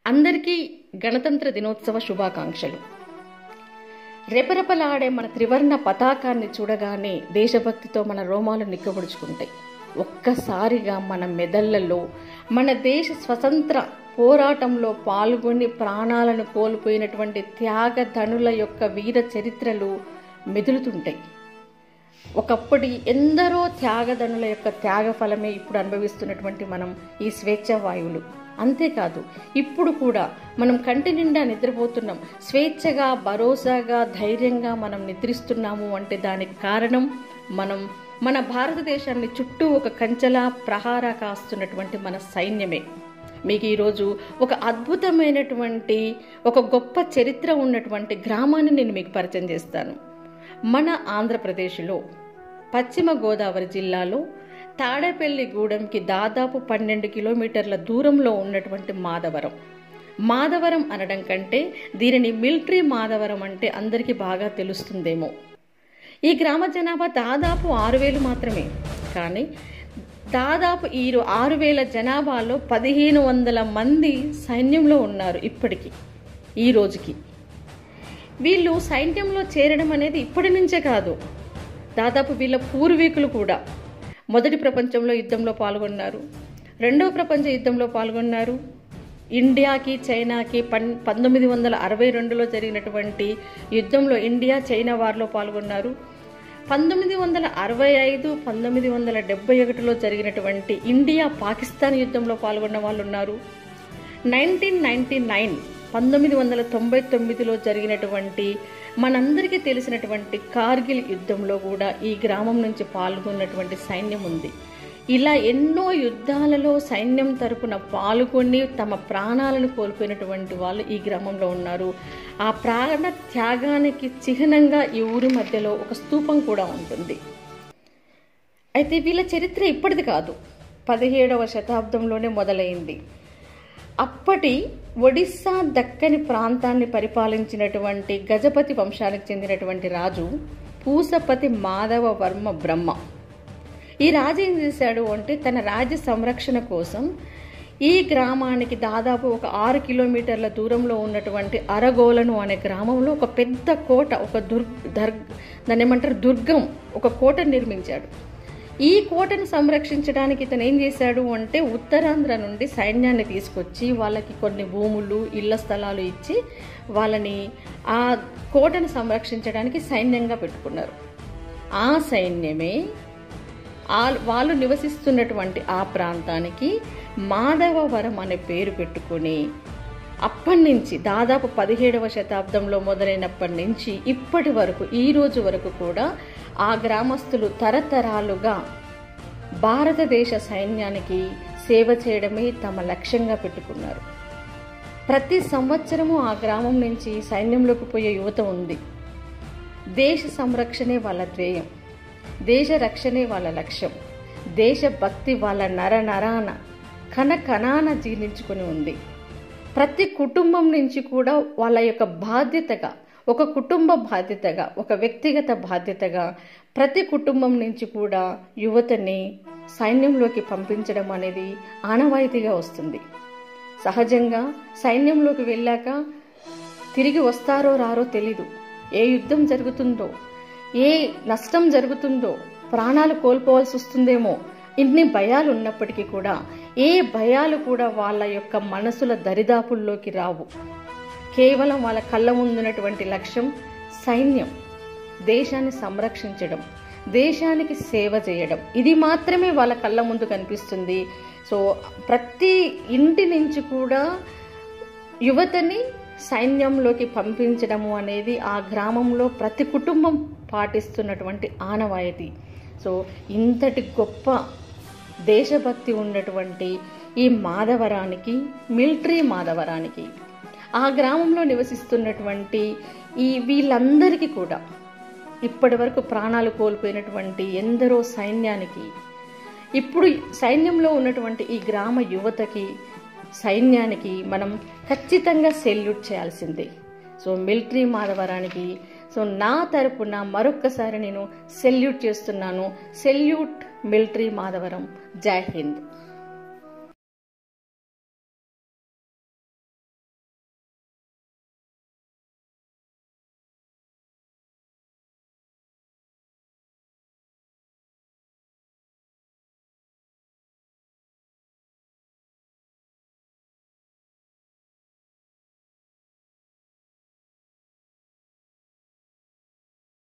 అందరికీ గణతంత్ర దినోత్సవ శుభాకాంక్షలు రెపరెపలాడే మన త్రివర్ణ పతాకాన్ని చూడగానే దేశభక్తితో మన రోమాలు నిక్కబడుచుకుంటాయి ఒక్కసారిగా మన మెదళ్లలో మన దేశ స్వతంత్ర పోరాటంలో పాల్గొని ప్రాణాలను కోల్పోయినటువంటి త్యాగధనుల యొక్క వీర చరిత్రలు మెదులుతుంటాయి ఒకప్పటి ఎందరో త్యాగధనుల యొక్క త్యాగ ఫలమే ఇప్పుడు అనుభవిస్తున్నటువంటి మనం ఈ స్వేచ్ఛ వాయువులు అంతేకాదు ఇప్పుడు కూడా మనం కంటి నిండా నిద్రపోతున్నాం స్వేచ్ఛగా భరోసాగా ధైర్యంగా మనం నిద్రిస్తున్నాము అంటే దానికి కారణం మనం మన భారతదేశాన్ని చుట్టూ ఒక కంచెలా ప్రహార కాస్తున్నటువంటి మన సైన్యమే మీకు ఈరోజు ఒక అద్భుతమైనటువంటి ఒక గొప్ప చరిత్ర ఉన్నటువంటి గ్రామాన్ని నేను మీకు పరిచయం చేస్తాను మన ఆంధ్రప్రదేశ్లో పశ్చిమ గోదావరి జిల్లాలో తాడేపల్లిగూడెంకి దాదాపు పన్నెండు కిలోమీటర్ల దూరంలో ఉన్నటువంటి మాధవరం మాధవరం అనడం కంటే దీనిని మిలిటరీ మాధవరం అంటే అందరికీ బాగా తెలుస్తుందేమో ఈ గ్రామ జనాభా దాదాపు ఆరు వేలు మాత్రమే కానీ దాదాపు ఈ ఆరు వేల జనాభాలో పదిహేను వందల మంది సైన్యంలో ఉన్నారు ఇప్పటికీ ఈ రోజుకి వీళ్ళు సైన్యంలో చేరడం అనేది ఇప్పటి నుంచే కాదు దాదాపు వీళ్ళ పూర్వీకులు కూడా మొదటి ప్రపంచంలో యుద్ధంలో పాల్గొన్నారు రెండవ ప్రపంచ యుద్ధంలో పాల్గొన్నారు ఇండియాకి చైనాకి పన్ పంతొమ్మిది వందల అరవై రెండులో జరిగినటువంటి యుద్ధంలో ఇండియా చైనా వారిలో పాల్గొన్నారు పంతొమ్మిది వందల అరవై ఐదు పంతొమ్మిది వందల డెబ్బై ఒకటిలో జరిగినటువంటి ఇండియా పాకిస్తాన్ యుద్ధంలో పాల్గొన్న వాళ్ళు ఉన్నారు నైన్టీన్ నైన్టీ నైన్ పంతొమ్మిది వందల తొంభై తొమ్మిదిలో జరిగినటువంటి మనందరికీ తెలిసినటువంటి కార్గిల్ యుద్ధంలో కూడా ఈ గ్రామం నుంచి పాల్గొన్నటువంటి సైన్యం ఉంది ఇలా ఎన్నో యుద్ధాలలో సైన్యం తరపున పాల్గొని తమ ప్రాణాలను కోల్పోయినటువంటి వాళ్ళు ఈ గ్రామంలో ఉన్నారు ఆ ప్రాణ త్యాగానికి చిహ్నంగా ఈ ఊరి మధ్యలో ఒక స్తూపం కూడా ఉంటుంది అయితే వీళ్ళ చరిత్ర ఇప్పటిది కాదు పదిహేడవ శతాబ్దంలోనే మొదలైంది అప్పటి ఒడిస్సా దక్కని ప్రాంతాన్ని పరిపాలించినటువంటి గజపతి వంశానికి చెందినటువంటి రాజు పూసపతి మాధవ వర్మ బ్రహ్మ ఈ రాజు ఏం చేశాడు అంటే తన రాజ్య సంరక్షణ కోసం ఈ గ్రామానికి దాదాపు ఒక ఆరు కిలోమీటర్ల దూరంలో ఉన్నటువంటి అరగోలను అనే గ్రామంలో ఒక పెద్ద కోట ఒక దుర్గ దర్గ దాన్ని ఏమంటారు దుర్గం ఒక కోట నిర్మించాడు ఈ కోటను సంరక్షించడానికి ఇతను ఏం చేశాడు అంటే ఉత్తరాంధ్ర నుండి సైన్యాన్ని తీసుకొచ్చి వాళ్ళకి కొన్ని భూములు ఇళ్ల స్థలాలు ఇచ్చి వాళ్ళని ఆ కోటను సంరక్షించడానికి సైన్యంగా పెట్టుకున్నారు ఆ సైన్యమే వాళ్ళు నివసిస్తున్నటువంటి ఆ ప్రాంతానికి మాధవవరం అనే పేరు పెట్టుకుని అప్పటి నుంచి దాదాపు పదిహేడవ శతాబ్దంలో మొదలైనప్పటి నుంచి ఇప్పటి వరకు ఈ రోజు వరకు కూడా ఆ గ్రామస్తులు తరతరాలుగా భారతదేశ సైన్యానికి సేవ చేయడమే తమ లక్ష్యంగా పెట్టుకున్నారు ప్రతి సంవత్సరము ఆ గ్రామం నుంచి సైన్యంలోకి పోయే యువత ఉంది దేశ సంరక్షణే వాళ్ళ ధ్యేయం దేశ రక్షణే వాళ్ళ లక్ష్యం దేశభక్తి వాళ్ళ నర నరాన కణ కణాన జీర్ణించుకుని ఉంది ప్రతి కుటుంబం నుంచి కూడా వాళ్ళ యొక్క బాధ్యతగా ఒక కుటుంబ బాధ్యతగా ఒక వ్యక్తిగత బాధ్యతగా ప్రతి కుటుంబం నుంచి కూడా యువతని సైన్యంలోకి పంపించడం అనేది ఆనవాయితీగా వస్తుంది సహజంగా సైన్యంలోకి వెళ్ళాక తిరిగి వస్తారో రారో తెలీదు ఏ యుద్ధం జరుగుతుందో ఏ నష్టం జరుగుతుందో ప్రాణాలు కోల్పోవాల్సి వస్తుందేమో ఇన్ని భయాలు ఉన్నప్పటికీ కూడా ఏ భయాలు కూడా వాళ్ళ యొక్క మనసుల దరిదాపుల్లోకి రావు కేవలం వాళ్ళ కళ్ళ ముందున్నటువంటి లక్ష్యం సైన్యం దేశాన్ని సంరక్షించడం దేశానికి సేవ చేయడం ఇది మాత్రమే వాళ్ళ కళ్ళ ముందు కనిపిస్తుంది సో ప్రతి ఇంటి నుంచి కూడా యువతని సైన్యంలోకి పంపించడము అనేది ఆ గ్రామంలో ప్రతి కుటుంబం పాటిస్తున్నటువంటి ఆనవాయితీ సో ఇంతటి గొప్ప దేశభక్తి ఉన్నటువంటి ఈ మాధవరానికి మిలిటరీ మాధవరానికి ఆ గ్రామంలో నివసిస్తున్నటువంటి ఈ వీళ్ళందరికీ కూడా ఇప్పటి వరకు ప్రాణాలు కోల్పోయినటువంటి ఎందరో సైన్యానికి ఇప్పుడు సైన్యంలో ఉన్నటువంటి ఈ గ్రామ యువతకి సైన్యానికి మనం ఖచ్చితంగా సెల్యూట్ చేయాల్సిందే సో మిలిటరీ మాధవరానికి సో నా తరపున మరొక్కసారి నేను సెల్యూట్ చేస్తున్నాను సెల్యూట్ మిలిటరీ మాధవరం జై హింద్